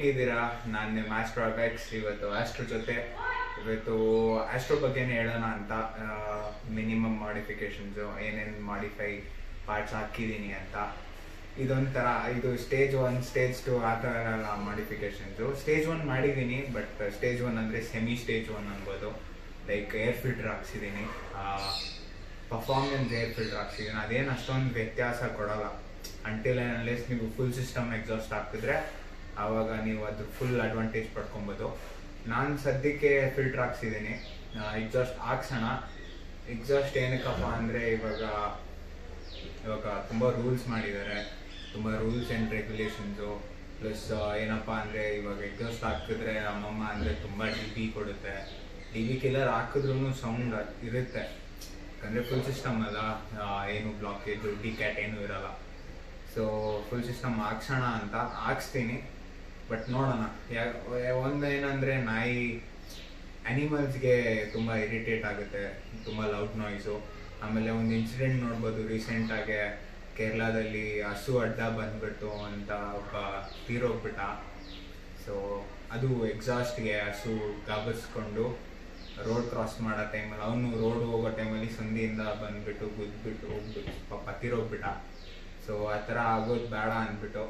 ಹೇಗಿದ್ದೀರಾ ನಾನು ನಿಮ್ಮ ಆಸ್ಟ್ರೋ ಅಬೆಕ್ಸ್ ಇವತ್ತು ಆಸ್ಟ್ರೋ ಜೊತೆ ಇವತ್ತು ಆಸ್ಟ್ರೋ ಬಗ್ಗೆನೇ ಹೇಳೋಣ ಅಂತ ಮಿನಿಮಮ್ ಮಾಡಿಫಿಕೇಶನ್ಸು ಏನೇನು ಮಾಡಿಫೈ ಪಾರ್ಟ್ಸ್ ಹಾಕಿದ್ದೀನಿ ಅಂತ ಇದೊಂಥರ ಇದು ಸ್ಟೇಜ್ ಒನ್ ಸ್ಟೇಜ್ ಟು ಆ ಥರ ಎಲ್ಲ ಮಾಡಿಫಿಕೇಶನ್ಸು ಸ್ಟೇಜ್ ಒನ್ ಮಾಡಿದ್ದೀನಿ ಬಟ್ ಸ್ಟೇಜ್ ಒನ್ ಅಂದರೆ ಸೆಮಿ ಸ್ಟೇಜ್ ಒನ್ ಅನ್ಬೋದು ಲೈಕ್ ಏರ್ ಫಿಲ್ಟರ್ ಹಾಕ್ಸಿದ್ದೀನಿ ಪರ್ಫಾರ್ಮೆನ್ಸ್ ಏರ್ ಫಿಲ್ಟರ್ ಹಾಕ್ಸಿದ್ದೀನಿ ಅದೇನು ಅಷ್ಟೊಂದು ವ್ಯತ್ಯಾಸ ಕೊಡೋಲ್ಲ ಅಂಟಿಲ್ ಅನ್ಲೆಸ್ ನೀವು ಫುಲ್ ಸಿಸ್ಟಮ್ ಎಕ್ಸಾಸ್ಟ್ ಹಾಕಿದ್ರೆ ಆವಾಗ ನೀವು ಅದ್ರ ಫುಲ್ ಅಡ್ವಾಂಟೇಜ್ ಪಡ್ಕೊಬೋದು ನಾನು ಸದ್ಯಕ್ಕೆ ಫಿಲ್ಟರ್ ಹಾಕ್ಸಿದ್ದೀನಿ ಎಕ್ಸಾಸ್ಟ್ ಹಾಕ್ಸೋಣ ಎಕ್ಸಾಸ್ಟ್ ಏನಕ್ಕಪ್ಪ ಅಂದರೆ ಇವಾಗ ಇವಾಗ ತುಂಬ ರೂಲ್ಸ್ ಮಾಡಿದ್ದಾರೆ ತುಂಬ ರೂಲ್ಸ್ ಆ್ಯಂಡ್ ರೆಗ್ಯುಲೇಷನ್ಸು ಪ್ಲಸ್ ಏನಪ್ಪ ಅಂದರೆ ಇವಾಗ ಎಕ್ಸಾಸ್ಟ್ ಹಾಕಿದ್ರೆ ನಮ್ಮಮ್ಮ ಅಂದರೆ ತುಂಬ ಡಿ ಬಿ ಕೊಡುತ್ತೆ ಡಿ ಬಿ ಕಿಲ್ಲರ್ ಹಾಕಿದ್ರೂ ಸೌಂಡ್ ಇರುತ್ತೆ ಯಾಕಂದರೆ ಫುಲ್ ಸಿಸ್ಟಮ್ ಅಲ್ಲ ಆ, ಏನು ಬ್ಲಾಕೇಜು ಡಿ ಕ್ಯಾಟ್ ಏನೂ ಇರಲ್ಲ ಸೊ ಫುಲ್ ಸಿಸ್ಟಮ್ ಹಾಕ್ಸೋಣ ಅಂತ ಹಾಕ್ಸ್ತೀನಿ ಬಟ್ ನೋಡೋಣ ಯಾ ಒಂದು ಏನಂದರೆ ನಾಯಿ ಅನಿಮಲ್ಸ್ಗೆ ತುಂಬ ಇರಿಟೇಟ್ ಆಗುತ್ತೆ ತುಂಬ ಲೌಡ್ ನಾಯ್ಸು ಆಮೇಲೆ ಒಂದು ಇನ್ಸಿಡೆಂಟ್ ನೋಡ್ಬೋದು ರೀಸೆಂಟಾಗೆ ಕೇರಳದಲ್ಲಿ ಹಸು ಅಡ್ಡ ಬಂದ್ಬಿಟ್ಟು ಅಂತ ಒಬ್ಬ ತೀರೋಗ್ಬಿಟ್ಟ ಸೊ ಅದು ಎಕ್ಸಾಸ್ಟ್ಗೆ ಹಸು ಗಾಬರಿಸ್ಕೊಂಡು ರೋಡ್ ಕ್ರಾಸ್ ಮಾಡೋ ಟೈಮಲ್ಲಿ ಅವನು ರೋಡ್ ಹೋಗೋ ಟೈಮಲ್ಲಿ ಸಂಧಿಯಿಂದ ಬಂದ್ಬಿಟ್ಟು ಗುದ್ಬಿಟ್ಟು ಹೋಗ್ಬಿಟ್ಟು ಪಾಪ ತೀರೋಗ್ಬಿಟ್ಟ ಸೊ ಆ ಥರ ಆಗೋದು ಬೇಡ ಅಂದ್ಬಿಟ್ಟು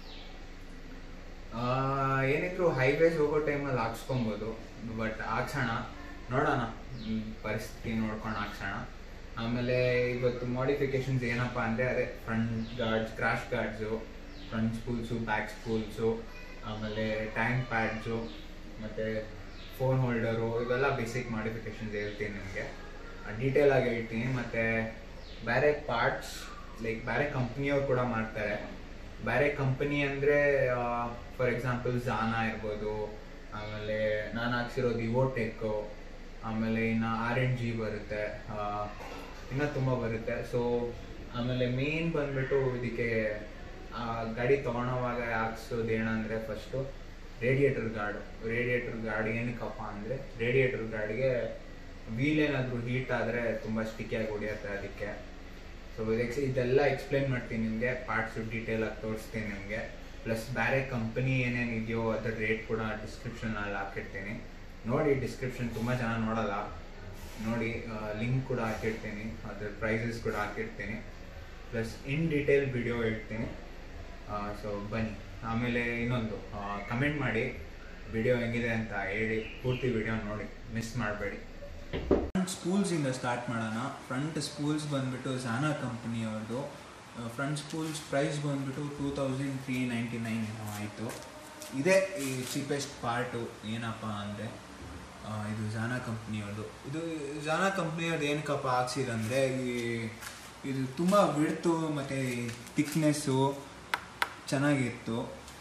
ಆ, ಏನಿದ್ರು ಹೈವೇಸ್ ಹೋಗೋ ಟೈಮಲ್ಲಿ ಹಾಕ್ಸ್ಕೊಬೋದು ಬಟ್ ಹಾಕ್ಸೋಣ ನೋಡೋಣ ಹ್ಮ್, ಪರಿಸ್ಥಿತಿ ನೋಡ್ಕೊಂಡು ಹಾಕ್ಸೋಣ ಆಮೇಲೆ ಇವತ್ತು ಮಾಡಿಫಿಕೇಶನ್ಸ್ ಏನಪ್ಪ ಅಂದರೆ ಅದೇ front guards crash guards front spools back spools ಆಮೇಲೆ ಟ್ಯಾಂಕ್ ಪ್ಯಾಡ್ಸು ಮತ್ತು ಫೋನ್ ಹೋಲ್ಡರು ಇವೆಲ್ಲ ಬೇಸಿಕ್ ಮಾಡಿಫಿಕೇಶನ್ಸ್ ಹೇಳ್ತೀನಿ ನಿಮಗೆ ಡೀಟೇಲ್ ಆಗಿ ಹೇಳ್ತೀನಿ ಮತ್ತು ಬೇರೆ ಪಾರ್ಟ್ಸ್ ಲೈಕ್ ಬೇರೆ ಕಂಪ್ನಿಯವ್ರು ಕೂಡ ಮಾಡ್ತಾರೆ ಬೇರೆ ಕಂಪನಿ ಅಂದರೆ ಫಾರ್ ಎಕ್ಸಾಂಪಲ್ ಜಾನಾ ಇರ್ಬೋದು ಆಮೇಲೆ ನಾನು ಹಾಕ್ಸಿರೋದು ಇವೋಟೆಕ್ಕು ಆಮೇಲೆ ಇನ್ನು ಆರ್ ಎನ್ ಜಿ ಬರುತ್ತೆ ಆ, ಇನ್ನೂ ತುಂಬ ಬರುತ್ತೆ ಸೊ ಆಮೇಲೆ ಮೇನ್ ಬಂದ್ಬಿಟ್ಟು ಇದಕ್ಕೆ ಆ, ಗಾಡಿ ತೊಗೊಳೋವಾಗ ಹಾಕ್ಸೋದು ಏನಂದರೆ first radiator guard radiator guard ಏನಕ್ಕಪ್ಪ ಅಂದರೆ ರೇಡಿಯೇಟರ್ ಗಾರ್ಡ್ಗೆ ವೀಲ್ ಏನಾದರೂ ಹೀಟ್ ಆದರೆ ತುಂಬ ಸ್ಟಿಕ್ಕಿಯಾಗಿ ಹೊಡಿಯುತ್ತೆ ಅದಕ್ಕೆ ಸೊ ಇದಕ್ಕೆ ಇದೆಲ್ಲ ಎಕ್ಸ್ಪ್ಲೈನ್ ಮಾಡ್ತೀನಿ ನಿಮಗೆ ಪಾರ್ಟ್ಸ್ ಡೀಟೇಲ್ ಆಗಿ ತೋರಿಸ್ತೀನಿ ನಿಮಗೆ ಪ್ಲಸ್ ಬೇರೆ ಕಂಪನಿ ಏನೇನು ಇದೆಯೋ ಅದ್ರ ರೇಟ್ ಕೂಡ ಡಿಸ್ಕ್ರಿಪ್ಷನಲ್ಲಿ ಹಾಕಿರ್ತೀನಿ ನೋಡಿ ಡಿಸ್ಕ್ರಿಪ್ಷನ್ ತುಂಬ ಜನ ನೋಡಲ್ಲ ನೋಡಿ ಲಿಂಕ್ ಕೂಡ ಹಾಕಿರ್ತೀನಿ ಅದ್ರ ಪ್ರೈಸಸ್ ಕೂಡ ಹಾಕಿರ್ತೀನಿ ಪ್ಲಸ್ ಇನ್ ಡೀಟೇಲ್ ವಿಡಿಯೋ ಹೇಳ್ತೀನಿ ಸೊ ಬನ್ನಿ ಆಮೇಲೆ ಇನ್ನೊಂದು ಕಮೆಂಟ್ ಮಾಡಿ ವಿಡಿಯೋ ಹೆಂಗಿದೆ ಅಂತ ಹೇಳಿ ಪೂರ್ತಿ ವಿಡಿಯೋ ನೋಡಿ ಮಿಸ್ ಮಾಡಬೇಡಿ ಫ್ರಂಟ್ ಸ್ಪೂಲ್ಸಿಂದ ಸ್ಟಾರ್ಟ್ ಮಾಡೋಣ ಫ್ರಂಟ್ ಸ್ಪೂಲ್ಸ್ ಬಂದ್ಬಿಟ್ಟು ಝಾನಾ ಕಂಪ್ನಿಯವ್ರದ್ದು ಫ್ರಂಟ್ ಸ್ಪೂಲ್ಸ್ ಪ್ರೈಸ್ ಬಂದ್ಬಿಟ್ಟು two thousand three ninety nine ಆಯಿತು ಇದೇ ಈ ಚೀಪೆಸ್ಟ್ ಪಾರ್ಟು ಏನಪ್ಪ ಅಂದರೆ ಇದು ಝಾನಾ ಕಂಪ್ನಿಯವ್ರದ್ದು ಇದು ಝಾನಾ ಕಂಪ್ನಿಯವ್ರದ್ದು ಏನಕ್ಕಪ್ಪ ಹಾಕ್ಸಿದಂದರೆ ಈ ಇದು ತುಂಬ ವಿಡ್ತು ಮತ್ತು ಥಿಕ್ನೆಸ್ಸು ಚೆನ್ನಾಗಿತ್ತು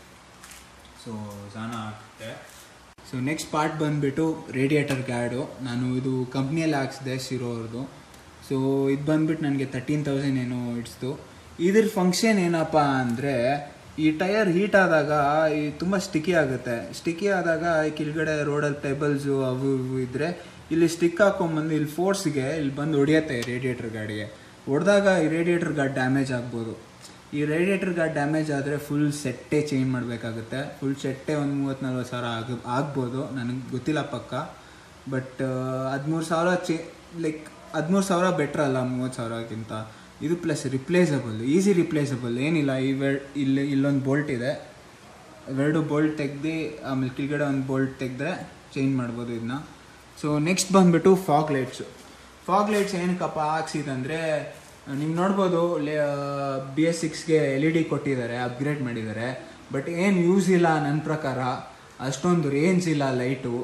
ಸೊ ಝಾನಾ ಹಾಕುತ್ತೆ ಸೊ ನೆಕ್ಸ್ಟ್ ಪಾರ್ಟ್ ಬಂದುಬಿಟ್ಟು ರೇಡಿಯೇಟರ್ ಗಾರ್ಡು ನಾನು ಇದು ಕಂಪ್ನಿಯಲ್ಲಿ ಹಾಕ್ಸಿದೆ ಸಿರೋರ್ದು ಸೊ ಇದು ಬಂದ್ಬಿಟ್ಟು ನನಗೆ ತರ್ಟೀನ್ ತೌಸಂಡ್ ಏನೋ ಇಡ್ಸ್ತು ಇದ್ರ ಫಂಕ್ಷನ್ ಏನಪ್ಪ ಅಂದರೆ ಈ ಟೈರ್ ಹೀಟ್ ಆದಾಗ ಈ ತುಂಬ ಸ್ಟಿಕ್ಕಿ ಆಗುತ್ತೆ ಸ್ಟಿಕ್ಕಿ ಆದಾಗ ಈ ಕೆಳಗಡೆ ರೋಡಲ್ಲಿ ಪೆಬಲ್ಸು ಅವು ಇವು ಇದ್ದರೆ ಇಲ್ಲಿ ಸ್ಟಿಕ್ ಹಾಕೊಂಬಂದು ಇಲ್ಲಿ ಫೋರ್ಸ್ಗೆ ಇಲ್ಲಿ ಬಂದು ಹೊಡಿಯತ್ತೆ ರೇಡಿಯೇಟರ್ ಗಾಡಿಗೆ ಹೊಡೆದಾಗ ಈ ರೇಡಿಯೇಟರ್ ಗಾರ್ಡ್ ಡ್ಯಾಮೇಜ್ ಆಗ್ಬೋದು ಈ ರೇಡಿಯೇಟರ್ ಗಾರ್ಡ್ ಡ್ಯಾಮೇಜ್ ಆದರೆ ಫುಲ್ ಸೆಟ್ಟೇ ಚೇಂಜ್ ಮಾಡಬೇಕಾಗುತ್ತೆ ಫುಲ್ ಸೆಟ್ಟೇ ಒಂದು ಮೂವತ್ತು ನಲ್ವತ್ತು ಸಾವಿರ ಆಗ ಆಗ್ಬೋದು ನನಗೆ ಗೊತ್ತಿಲ್ಲ ಪಕ್ಕ ಬಟ್ ಹದಿಮೂರು ಸಾವಿರ ಚೇ ಲೈಕ್ ಹದಿಮೂರು ಸಾವಿರ ಬೆಟ್ರ್ ಅಲ್ಲ ಮೂವತ್ತು ಸಾವಿರಕ್ಕಿಂತ ಇದು ಪ್ಲಸ್ ರಿಪ್ಲೇಸಬಲ್ ಈಸಿ ರಿಪ್ಲೇಸಬಲ್ ಏನಿಲ್ಲ ಇವೆ ಇಲ್ಲಿ ಇಲ್ಲೊಂದು ಬೋಲ್ಟ್ ಇದೆ ಇವೆರಡು ಬೋಲ್ಟ್ ತೆಗ್ದು ಆಮೇಲೆ ಕೆಳಗಡೆ ಒಂದು ಬೋಲ್ಟ್ ತೆಗೆದ್ರೆ ಚೇಂಜ್ ಮಾಡ್ಬೋದು ಇದನ್ನ ಸೊ ನೆಕ್ಸ್ಟ್ ಬಂದ್ಬಿಟ್ಟು ಫಾಗ್ ಲೈಟ್ಸು ಫಾಗ್ ಲೈಟ್ಸ್ ಏನಕ್ಕಪ್ಪ ಹಾಕ್ಸಿದಂದರೆ ನೀವು ನೋಡ್ಬೋದು ಬಿ ಎಸ್ ಸಿಕ್ಸ್ಗೆ ಎಲ್ ಇ ಡಿ ಕೊಟ್ಟಿದ್ದಾರೆ ಅಪ್ಗ್ರೇಡ್ ಮಾಡಿದ್ದಾರೆ ಬಟ್ ಏನು ಯೂಸ್ ಇಲ್ಲ ನನ್ನ ಪ್ರಕಾರ ಅಷ್ಟೊಂದು ರೇಂಜ್ ಇಲ್ಲ ಲೈಟು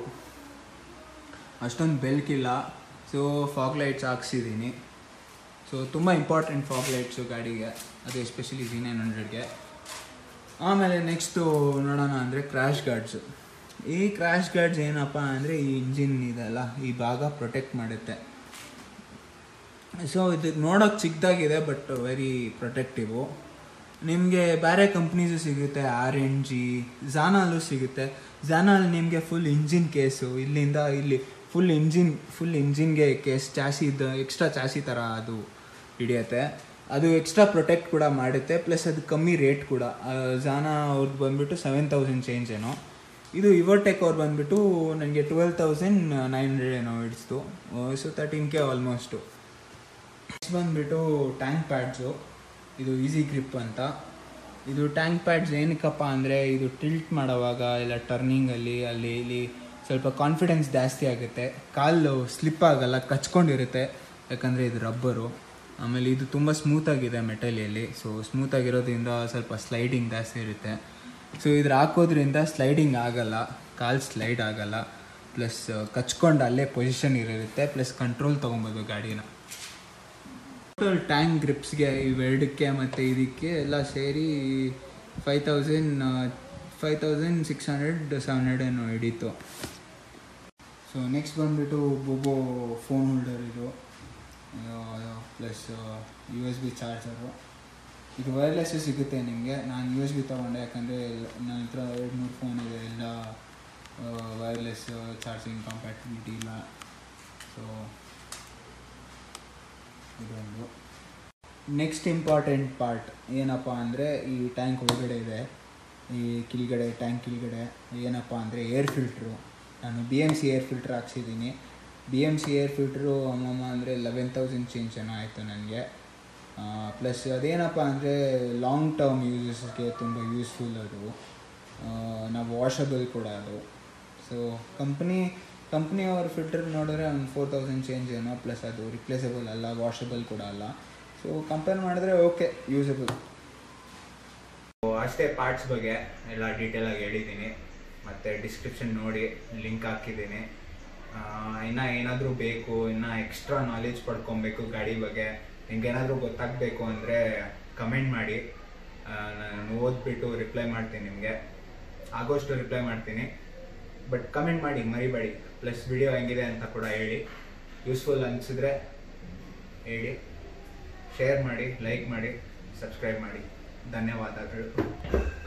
ಅಷ್ಟೊಂದು ಬೆಲ್ಕಿಲ್ಲ ಸೊ ಫಾಗ್ ಲೈಟ್ಸ್ ಹಾಕ್ಸಿದ್ದೀನಿ ಸೊ ತುಂಬ ಇಂಪಾರ್ಟೆಂಟ್ ಫಾಗ್ ಲೈಟ್ಸು ಗಾಡಿಗೆ ಅದು ಎಸ್ಪೆಷಲಿ ಜಿ ನೈನ್ ಹಂಡ್ರೆಡ್ಗೆ ಆಮೇಲೆ ನೆಕ್ಸ್ಟು ನೋಡೋಣ ಅಂದರೆ ಕ್ರ್ಯಾಶ್ ಗಾರ್ಡ್ಸು ಈ ಕ್ರ್ಯಾಶ್ ಗಾರ್ಡ್ಸ್ ಏನಪ್ಪ ಅಂದರೆ ಈ ಇಂಜಿನ್ ಇದೆಲ್ಲ ಈ ಭಾಗ ಪ್ರೊಟೆಕ್ಟ್ ಮಾಡುತ್ತೆ ಸೊ ಇದು ನೋಡೋಕೆ ಚಿಕ್ಕದಾಗಿದೆ ಬಟ್ ವೆರಿ ಪ್ರೊಟೆಕ್ಟಿವು ನಿಮಗೆ ಬೇರೆ ಕಂಪ್ನೀಸು ಸಿಗುತ್ತೆ ಆರ್ ಎನ್ ಜಿ ಝಾನಲ್ಲೂ ಸಿಗುತ್ತೆ ಝಾನಲ್ಲಿ ನಿಮಗೆ ಫುಲ್ ಇಂಜಿನ್ ಕೇಸು ಇಲ್ಲಿಂದ ಇಲ್ಲಿ ಫುಲ್ ಇಂಜಿನ್ ಫುಲ್ ಇಂಜಿನ್ಗೆ ಕೇಸ್ ಚಾಸಿ ಇದ್ದ ಎಕ್ಸ್ಟ್ರಾ ಚಾಸಿ ಥರ ಅದು ಹಿಡಿಯುತ್ತೆ ಅದು ಎಕ್ಸ್ಟ್ರಾ ಪ್ರೊಟೆಕ್ಟ್ ಕೂಡ ಮಾಡುತ್ತೆ ಪ್ಲಸ್ ಅದು ಕಮ್ಮಿ ರೇಟ್ ಕೂಡ ಜಾನಾ ಅವ್ರದ್ದು ಬಂದ್ಬಿಟ್ಟು ಸೆವೆನ್ ತೌಸಂಡ್ ಚೇಂಜ್ ಏನೋ ಇದು ಇವರ್ಟೆಕ್ ಅವ್ರು ಬಂದ್ಬಿಟ್ಟು ನನಗೆ ಟ್ವೆಲ್ ತೌಸಂಡ್ ನೈನ್ ಹಂಡ್ರೆಡ್ ಏನೋ ಹಿಡಿಸ್ತು so thirteen K almost next ಬಂದ್ಬಿಟ್ಟು ಟ್ಯಾಂಕ್ ಪ್ಯಾಡ್ಸು ಇದು ಈಸಿ ಗ್ರಿಪ್ ಅಂತ ಇದು ಟ್ಯಾಂಕ್ ಪ್ಯಾಡ್ಸ್ ಏನಕ್ಕಪ್ಪ ಅಂದರೆ ಇದು ಟಿಲ್ಟ್ ಮಾಡೋವಾಗ ಇಲ್ಲ ಟರ್ನಿಂಗಲ್ಲಿ ಅಲ್ಲಿ ಇಲ್ಲಿ ಸ್ವಲ್ಪ ಕಾನ್ಫಿಡೆನ್ಸ್ ಜಾಸ್ತಿ ಆಗುತ್ತೆ ಕಾಲು ಸ್ಲಿಪ್ ಆಗಲ್ಲ ಕಚ್ಕೊಂಡಿರುತ್ತೆ ಯಾಕಂದರೆ ಇದು ರಬ್ಬರು ಆಮೇಲೆ ಇದು ತುಂಬ ಸ್ಮೂತಾಗಿದೆ ಮೆಟಲಿಯಲ್ಲಿ ಸೊ ಸ್ಮೂತಾಗಿರೋದ್ರಿಂದ ಸ್ವಲ್ಪ ಸ್ಲೈಡಿಂಗ್ ಜಾಸ್ತಿ ಇರುತ್ತೆ ಸೊ ಇದ್ರ ಹಾಕೋದ್ರಿಂದ ಸ್ಲೈಡಿಂಗ್ ಆಗಲ್ಲ ಕಾಲು ಸ್ಲೈಡ್ ಆಗಲ್ಲ ಪ್ಲಸ್ ಕಚ್ಕೊಂಡು ಅಲ್ಲೇ ಪೊಸಿಷನ್ ಇರುತ್ತೆ ಪ್ಲಸ್ ಕಂಟ್ರೋಲ್ ತೊಗೊಬೋದು ಗಾಡಿನ ಟೋಟಲ್ ಟ್ಯಾಂಕ್ ಗ್ರಿಪ್ಸ್ಗೆ ಇವೆರಡಕ್ಕೆ ಮತ್ತು ಇದಕ್ಕೆ ಎಲ್ಲ ಸೇರಿ five thousand five thousand six hundred seven hundred ಏನೋ ಹಿಡೀತು ಸೊ ನೆಕ್ಸ್ಟ್ ಬಂದುಬಿಟ್ಟು ಬೊಬೋ ಫೋನ್ ಹೋಲ್ಡರ್ ಇದು plus U S B charger ಇದು ವೈರ್ಲೆಸ್ಸು ಸಿಗುತ್ತೆ ನಿಮಗೆ ನಾನು ಯು ಎಸ್ ಬಿ ತೊಗೊಂಡೆ ಯಾಕಂದರೆ ನನ್ನ ಹತ್ರ ಎರಡು ಮೂರು ಫೋನ್ ಇದೆ ಎಲ್ಲ ವೈರ್ಲೆಸ್ ಚಾರ್ಜಿಂಗ್ ಕಾಂಪ್ಯಾಟಿಬಿಲಿಟಿ ಇಲ್ಲ ಸೊ ಇದೊಂದು ನೆಕ್ಸ್ಟ್ ಇಂಪಾರ್ಟೆಂಟ್ ಪಾರ್ಟ್ ಏನಪ್ಪ ಅಂದರೆ ಈ ಟ್ಯಾಂಕ್ ಒಳಗಡೆ ಇದೆ ಈ ಕೆಳಗಡೆ ಟ್ಯಾಂಕ್ ಕೆಳಗಡೆ ಏನಪ್ಪ ಅಂದರೆ ಏರ್ ಫಿಲ್ಟ್ರು ನಾನು B M C air filter ಹಾಕ್ಸಿದ್ದೀನಿ B M C air filter ಅಮ್ಮಮ್ಮ ಅಂದರೆ ಲೆವೆನ್ ತೌಸಂಡ್ ಚೇಂಜ್ ಏನೋ ಆಯಿತು ನನಗೆ ಪ್ಲಸ್ ಅದೇನಪ್ಪ ಅಂದರೆ ಲಾಂಗ್ ಟರ್ಮ್ ಯೂಸಸ್ಗೆ ತುಂಬ ಯೂಸ್ಫುಲ್ ಅದು ನಾವು ವಾಷಬಲ್ ಕೂಡ ಅದು ಸೊ ಕಂಪ್ನಿ ಕಂಪ್ನಿಯವ್ರ ಫಿಲ್ಟರ್ ನೋಡಿದ್ರೆ ಒಂದು ಫೋರ್ ತೌಸಂಡ್ ಚೇಂಜ್ ಏನೋ ಪ್ಲಸ್ ಅದು ರಿಪ್ಲೇಸಬಲ್ ಅಲ್ಲ ವಾಷಬಲ್ ಕೂಡ ಅಲ್ಲ ಸೊ ಕಂಪೇರ್ ಮಾಡಿದ್ರೆ ಓಕೆ ಯೂಸಬಲ್ ಅಷ್ಟೇ ಪಾರ್ಟ್ಸ್ ಬಗ್ಗೆ ಎಲ್ಲ ಡೀಟೇಲಾಗಿ ಹೇಳಿದ್ದೀನಿ ಮತ್ತು ಡಿಸ್ಕ್ರಿಪ್ಷನ್ ನೋಡಿ ಲಿಂಕ್ ಹಾಕಿದ್ದೀನಿ ಆ, ಇನ್ನ ಏನಾದರೂ ಬೇಕು ಇನ್ನು ಎಕ್ಸ್ಟ್ರಾ ನಾಲೆಜ್ ಪಡ್ಕೊಬೇಕು ಗಾಡಿ ಬಗ್ಗೆ ನಿಮ್ಗೆ ಏನಾದರೂ ಗೊತ್ತಾಗಬೇಕು ಅಂದರೆ ಕಮೆಂಟ್ ಮಾಡಿ ಆ, ನಾನು ಓದ್ಬಿಟ್ಟು ರಿಪ್ಲೈ ಮಾಡ್ತೀನಿ ನಿಮಗೆ ಆಗೋಷ್ಟು ರಿಪ್ಲೈ ಮಾಡ್ತೀನಿ ಬಟ್ ಕಮೆಂಟ್ ಮಾಡಿ ಮರಿಬೇಡಿ ಪ್ಲಸ್ ವಿಡಿಯೋ ಹೆಂಗಿದೆ ಅಂತ ಕೂಡ ಹೇಳಿ ಯೂಸ್ಫುಲ್ ಅನಿಸಿದ್ರೆ ಹೇಳಿ ಶೇರ್ ಮಾಡಿ ಲೈಕ್ ಮಾಡಿ ಸಬ್ಸ್ಕ್ರೈಬ್ ಮಾಡಿ ಧನ್ಯವಾದಗಳು